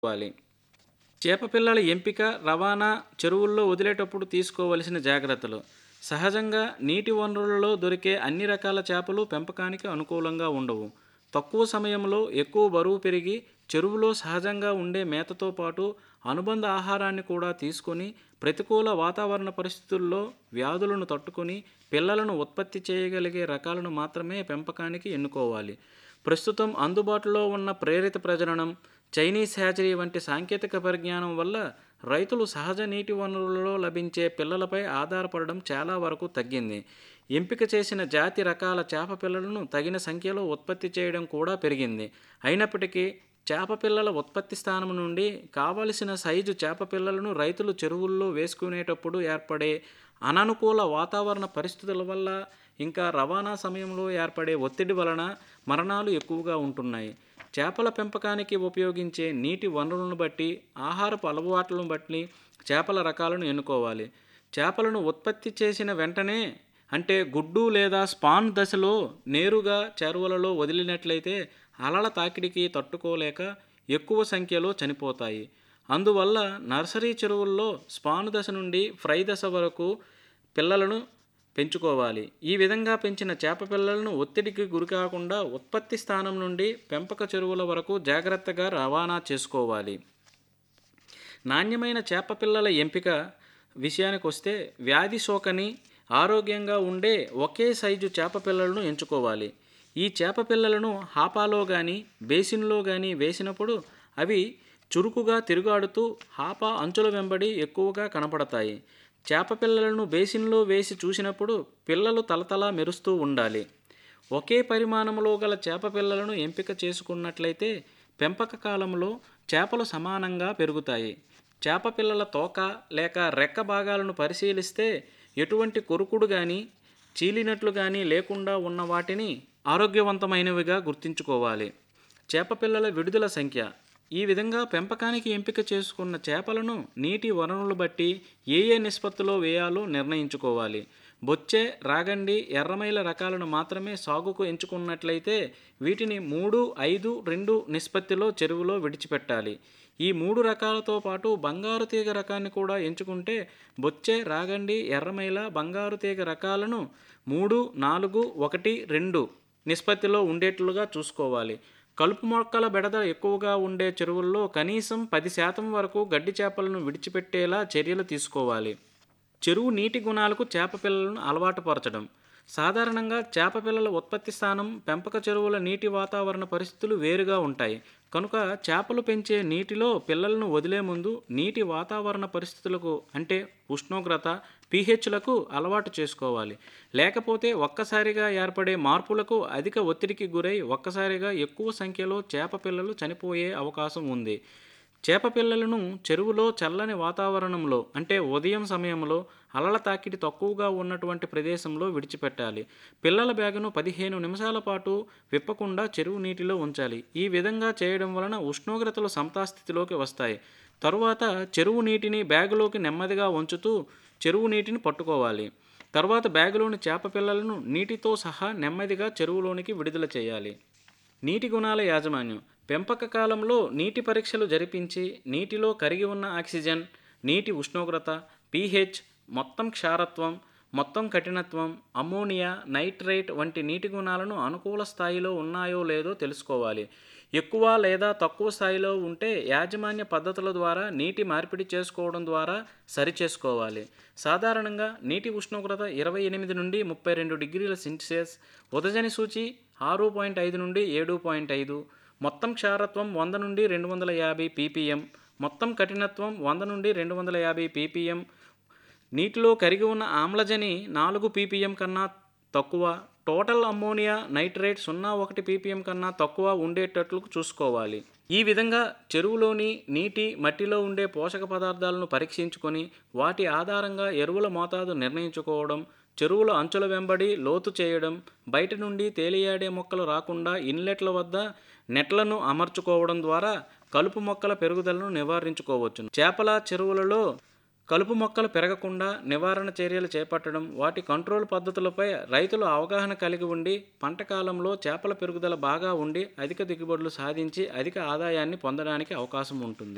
వాలి చేప పిల్లల ఎంపిక రవాణా చెరువుల్లో వదిలేటప్పుడు తీసుకోవలసిన జాగ్రత్తలు సహజంగా నీటి వనరులలో దొరికే అన్ని రకాల చేపలు పెంపకానికి అనుకూలంగా ఉండవు తక్కువ సమయంలో ఎక్కువ బరువు పెరిగి చెరువులో సహజంగా ఉండే మేతతో పాటు అనుబంధ ఆహారాన్ని కూడా తీసుకొని ప్రతికూల వాతావరణ పరిస్థితుల్లో వ్యాధులను తట్టుకొని పిల్లలను ఉత్పత్తి చేయగలిగే రకాలను మాత్రమే పెంపకానికి ఎన్నుకోవాలి ప్రస్తుతం అందుబాటులో ఉన్న ప్రేరిత ప్రజననం చైనీస్ హ్యాచరీ వంటి సాంకేతిక పరిజ్ఞానం వల్ల రైతులు సహజ నీటి వనరులలో లభించే పిల్లలపై ఆధారపడడం చాలా వరకు తగ్గింది ఎంపిక చేసిన జాతి రకాల చేప పిల్లలను తగిన సంఖ్యలో ఉత్పత్తి చేయడం కూడా పెరిగింది అయినప్పటికీ చేప పిల్లల ఉత్పత్తి స్థానం నుండి కావలసిన సైజు చేప పిల్లలను రైతులు చెరువుల్లో వేసుకునేటప్పుడు ఏర్పడే అననుకూల వాతావరణ పరిస్థితుల వల్ల ఇంకా రవాణా సమయంలో ఏర్పడే ఒత్తిడి వలన మరణాలు ఎక్కువగా ఉంటున్నాయి చేపల పెంపకానికి ఉపయోగించే నీటి వనరులను బట్టి ఆహారపు అలవాట్లను బట్టి చేపల రకాలను ఎన్నుకోవాలి చేపలను ఉత్పత్తి చేసిన వెంటనే అంటే గుడ్డు లేదా స్పాన్ దశలో నేరుగా చెరువులలో వదిలినట్లయితే అలల తాకిడికి తట్టుకోలేక ఎక్కువ సంఖ్యలో చనిపోతాయి అందువల్ల నర్సరీ చెరువుల్లో స్పాన్ దశ నుండి ఫ్రై దశ వరకు పిల్లలను పెంచుకోవాలి ఈ విధంగా పెంచిన చేప పిల్లలను ఒత్తిడికి గురికాకుండా ఉత్పత్తి స్థానం నుండి పెంపక చెరువుల వరకు జాగ్రత్తగా రవాణా చేసుకోవాలి నాణ్యమైన చేప పిల్లల ఎంపిక విషయానికి వస్తే వ్యాధి సోకని ఆరోగ్యంగా ఉండే ఒకే సైజు చేప పిల్లలను ఎంచుకోవాలి ఈ చేప పిల్లలను హాపాలో కానీ బేసిన్లో కానీ వేసినప్పుడు అవి చురుకుగా తిరుగాడుతూ హాపా అంచుల వెంబడి ఎక్కువగా కనపడతాయి చేప పిల్లలను బేసిన్లో వేసి చూసినప్పుడు పిల్లలు తలతలా మెరుస్తూ ఉండాలి ఒకే పరిమాణంలో గల చేప పిల్లలను ఎంపిక చేసుకున్నట్లయితే పెంపక కాలంలో చేపలు సమానంగా పెరుగుతాయి చేప పిల్లల తోక లేక రెక్క భాగాలను పరిశీలిస్తే ఎటువంటి కొరుకుడు కానీ చీలినట్లు కానీ లేకుండా ఉన్న వాటిని ఆరోగ్యవంతమైనవిగా గుర్తుంచుకోవాలి చేప పిల్లల విడుదల సంఖ్య ఈ విధంగా పెంపకానికి ఎంపిక చేసుకున్న చేపలను నీటి వనరులు బట్టి ఏ ఏ నిష్పత్తిలో వేయాలో నిర్ణయించుకోవాలి బొచ్చె రాగండి ఎర్రమైల రకాలను మాత్రమే సాగుకు ఎంచుకున్నట్లయితే వీటిని మూడు ఐదు రెండు నిష్పత్తిలో చెరువులో విడిచిపెట్టాలి ఈ మూడు రకాలతో పాటు బంగారు తీగ రకాన్ని కూడా ఎంచుకుంటే బొచ్చె రాగండి ఎర్రమైల బంగారు తీగ రకాలను మూడు నాలుగు ఒకటి రెండు నిష్పత్తిలో ఉండేట్లుగా చూసుకోవాలి కలుపు మొక్కల బెడద ఎక్కువగా ఉండే చెరువుల్లో కనీసం పది శాతం వరకు గడ్డి చేపలను విడిచిపెట్టేలా చర్యలు తీసుకోవాలి చెరువు నీటి గుణాలకు చేప పిల్లలను అలవాటు పరచడం సాధారణంగా చేప పిల్లల ఉత్పత్తి స్థానం పెంపక చెరువుల నీటి వాతావరణ పరిస్థితులు వేరుగా ఉంటాయి కనుక చేపలు పెంచే నీటిలో పిల్లలను వదిలే ముందు నీటి వాతావరణ పరిస్థితులకు అంటే ఉష్ణోగ్రత పీహెచ్లకు అలవాటు చేసుకోవాలి లేకపోతే ఒక్కసారిగా ఏర్పడే మార్పులకు అధిక ఒత్తిడికి గురై ఒక్కసారిగా ఎక్కువ సంఖ్యలో చేప పిల్లలు చనిపోయే అవకాశం ఉంది చేప పిల్లలను చెరువులో చల్లని వాతావరణంలో అంటే ఉదయం సమయంలో అలల తాకిడి తక్కువగా ఉన్నటువంటి ప్రదేశంలో విడిచిపెట్టాలి పిల్లల బ్యాగును పదిహేను నిమిషాల పాటు విప్పకుండా చెరువు నీటిలో ఉంచాలి ఈ విధంగా చేయడం వలన ఉష్ణోగ్రతలు సమతాస్థితిలోకి వస్తాయి తరువాత చెరువు నీటిని బ్యాగులోకి నెమ్మదిగా ఉంచుతూ చెరువు నీటిని పట్టుకోవాలి తర్వాత బ్యాగులోని చేప పిల్లలను నీటితో సహా నెమ్మదిగా చెరువులోనికి విడుదల చేయాలి నీటి గుణాల యాజమాన్యం పెంపక కాలంలో నీటి పరీక్షలు జరిపించి నీటిలో కరిగి ఉన్న ఆక్సిజన్ నీటి ఉష్ణోగ్రత పీహెచ్ మొత్తం క్షారత్వం మొత్తం కఠినత్వం అమ్మోనియా నైట్రేట్ వంటి నీటి గుణాలను అనుకూల స్థాయిలో ఉన్నాయో లేదో తెలుసుకోవాలి ఎక్కువ లేదా తక్కువ స్థాయిలో ఉంటే యాజమాన్య పద్ధతుల ద్వారా నీటి మార్పిడి చేసుకోవడం ద్వారా సరిచేసుకోవాలి సాధారణంగా నీటి ఉష్ణోగ్రత ఇరవై ఎనిమిది నుండి ముప్పై రెండు డిగ్రీల సెల్సియస్ ఉదజని సూచి ఆరు పాయింట్ ఐదు నుండి ఏడు పాయింట్ ఐదు మొత్తం క్షారత్వం వంద నుండి రెండు వందల యాభై పీపీఎం మొత్తం కఠినత్వం వంద నుండి రెండు వందల యాభై పీపీఎం నీటిలో కరిగి ఉన్న ఆమ్లజని నాలుగు పీపీఎం కన్నా తక్కువ టోటల్ అమ్మోనియా నైట్రేట్ సున్నా ఒకటి పీపీఎం కన్నా తక్కువ ఉండేటట్లు చూసుకోవాలి ఈ విధంగా చెరువులోని నీటి మట్టిలో ఉండే పోషక పదార్థాలను పరీక్షించుకొని వాటి ఆధారంగా ఎరువుల మోతాదు నిర్ణయించుకోవడం చెరువుల అంచుల వెంబడి లోతు చేయడం బయట నుండి తేలియాడే మొక్కలు రాకుండా ఇన్లెట్ల వద్ద నెట్లను అమర్చుకోవడం ద్వారా కలుపు మొక్కల పెరుగుదలను నివారించుకోవచ్చు చేపల చెరువులలో కలుపు మొక్కలు పెరగకుండా నివారణ చర్యలు చేపట్టడం వాటి కంట్రోల్ పద్ధతులపై రైతులు అవగాహన కలిగి ఉండి పంట కాలంలో చేపల పెరుగుదల బాగా ఉండి అధిక దిగుబడులు సాధించి అధిక ఆదాయాన్ని పొందడానికి అవకాశం ఉంటుంది